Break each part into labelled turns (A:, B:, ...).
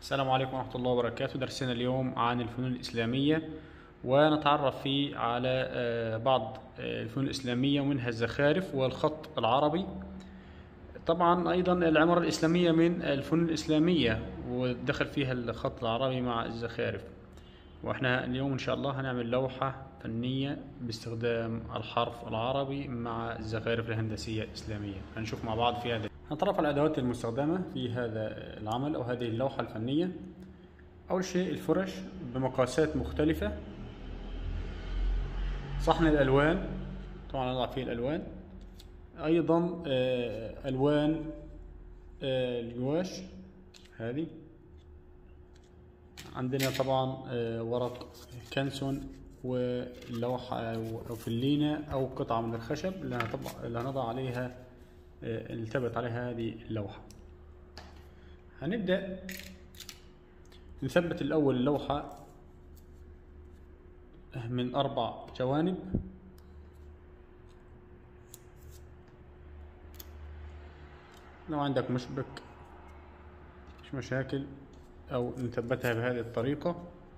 A: السلام عليكم ورحمة الله وبركاته درسنا اليوم عن الفنون الإسلامية ونتعرف فيه على آه، بعض آه، الفنون الإسلامية ومنها الزخارف والخط العربي طبعا أيضا العمارة الإسلامية من الفنون الإسلامية ودخل فيها الخط العربي مع الزخارف واحنا اليوم إن شاء الله هنعمل لوحة فنية باستخدام الحرف العربي مع الزخارف الهندسية الإسلامية هنشوف مع بعض في هذا هنتعرف على الأدوات المستخدمة في هذا العمل أو هذه اللوحة الفنية أول شيء الفرش بمقاسات مختلفة صحن الألوان طبعا نضع فيه الألوان أيضا آه، ألوان آه، الجواش هذه عندنا طبعا آه، ورق كنسون ولوحة أو فلينة أو قطعة من الخشب اللي هنطبع اللي هنضع عليها آه، اللي تبت عليها هذه اللوحة هنبدأ نثبت الأول اللوحة من أربع جوانب لو عندك مشبك مش مشاكل أو نثبتها بهذه الطريقة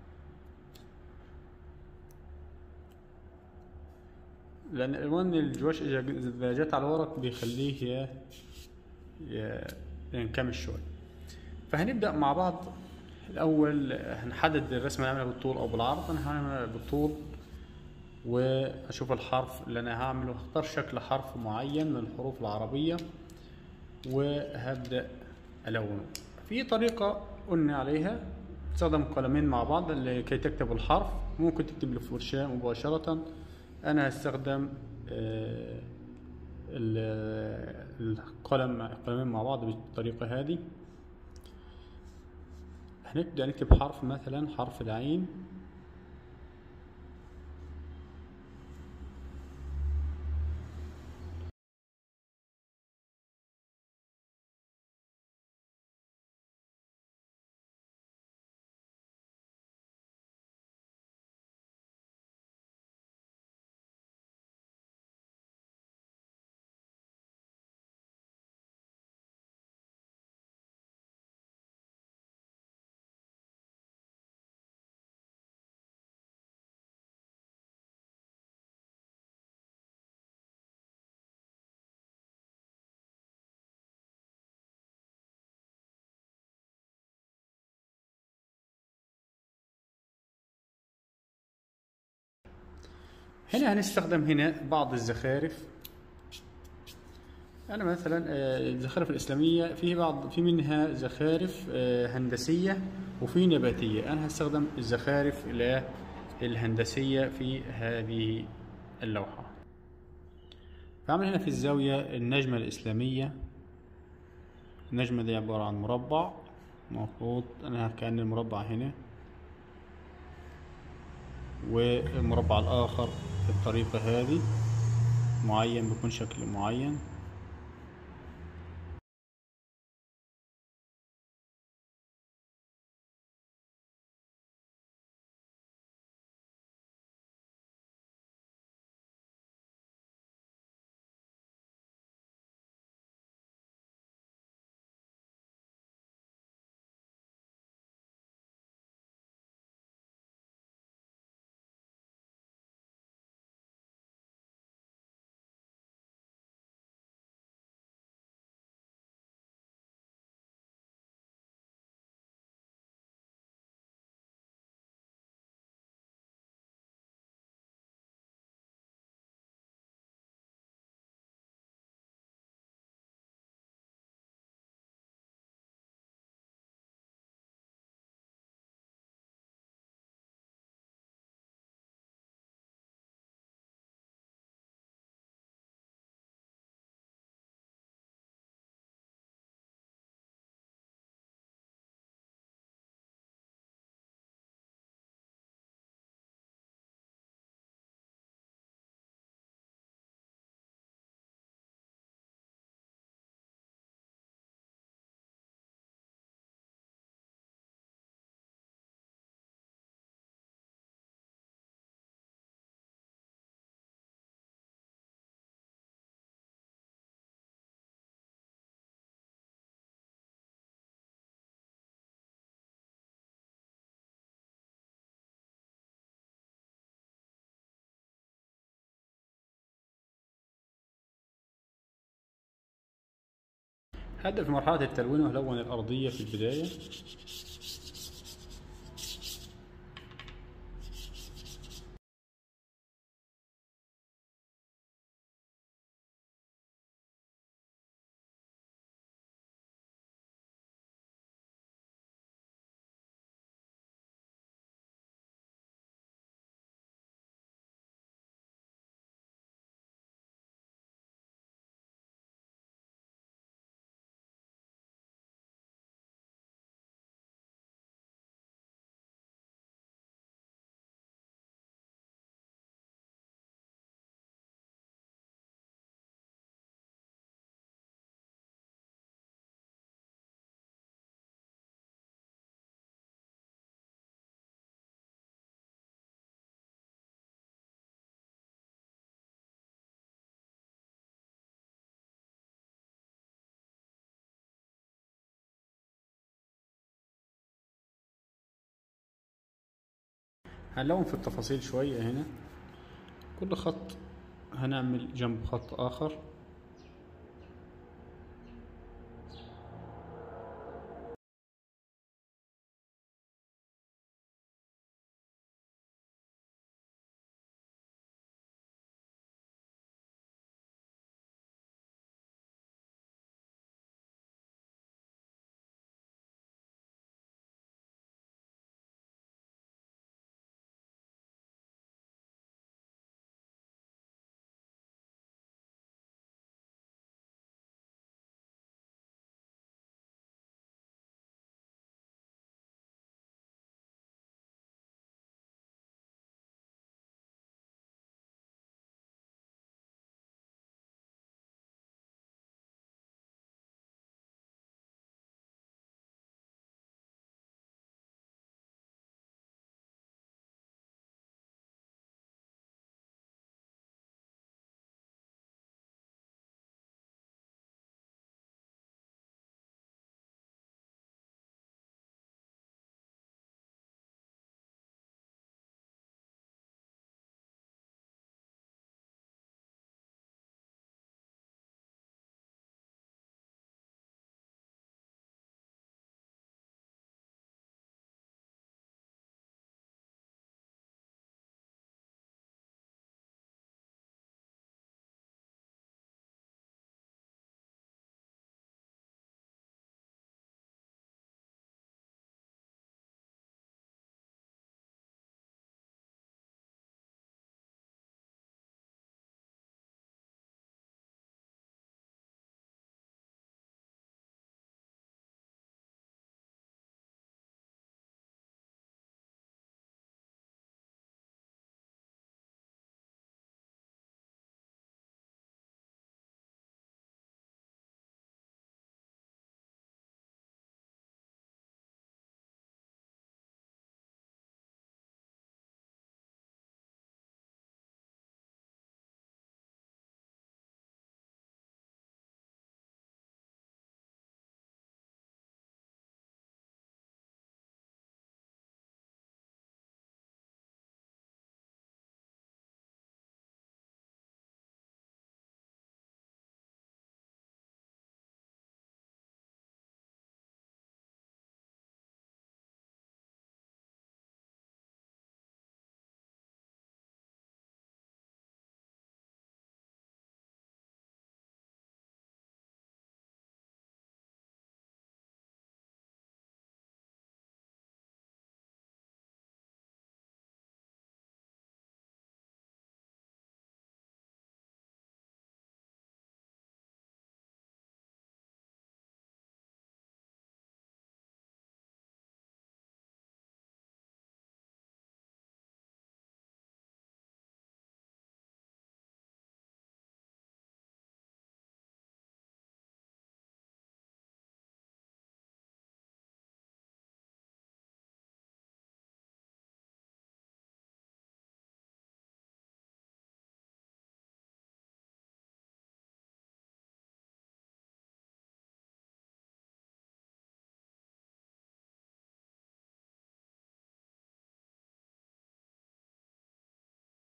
A: لأن ألوان الجواش إذا جت على الورق بيخليه ي- ي- ينكمش شوية فهنبدأ مع بعض الأول هنحدد الرسمة نعملها بالطول أو بالعرض أنا هعملها بالطول وأشوف الحرف اللي أنا هعمله هختار شكل حرف معين من الحروف العربية وهبدأ ألونه في طريقة قلنا عليها تستخدم قلمين مع بعض لكي تكتب الحرف ممكن تكتب الفرشاة مباشرة أنا هستخدم آه، ال- القلم القلمين مع بعض بالطريقة هذه هنبدأ نكتب حرف مثلا حرف العين هنا هنستخدم هنا بعض الزخارف أنا مثلا آه، الزخارف الإسلامية في بعض في منها زخارف آه، هندسية وفي نباتية أنا هستخدم الزخارف اللي الهندسية في هذه اللوحة بعمل هنا في الزاوية النجمة الإسلامية النجمة دي عبارة عن مربع المفروض أنا كأن المربع هنا والمربع الآخر بالطريقة هذه معين بيكون شكل معين هبدأ في مرحلة التلوين وهلون الأرضية في البداية هنلون في التفاصيل شوية هنا كل خط هنعمل جنب خط آخر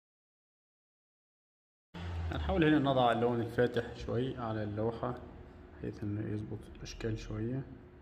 A: هنحاول هنا نضع اللون الفاتح شوي على اللوحة بحيث انه يظبط الاشكال شوية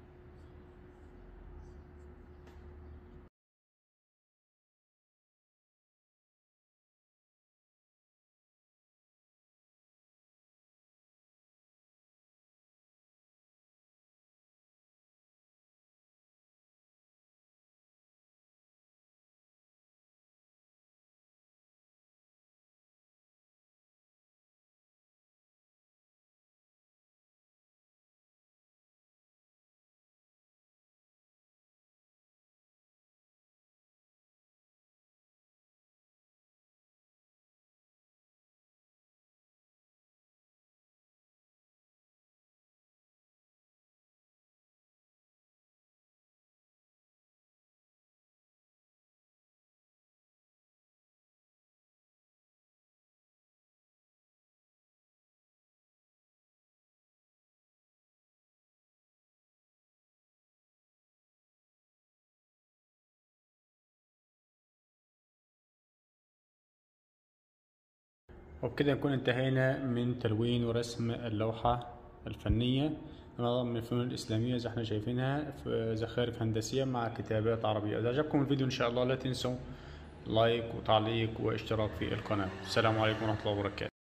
A: وبكده نكون انتهينا من تلوين ورسم اللوحة الفنية من الفنون الإسلامية زي احنا شايفينها في زخارف هندسية مع كتابات عربية إذا عجبكم الفيديو إن شاء الله لا تنسوا لايك وتعليق واشتراك في القناة السلام عليكم ورحمة الله وبركاته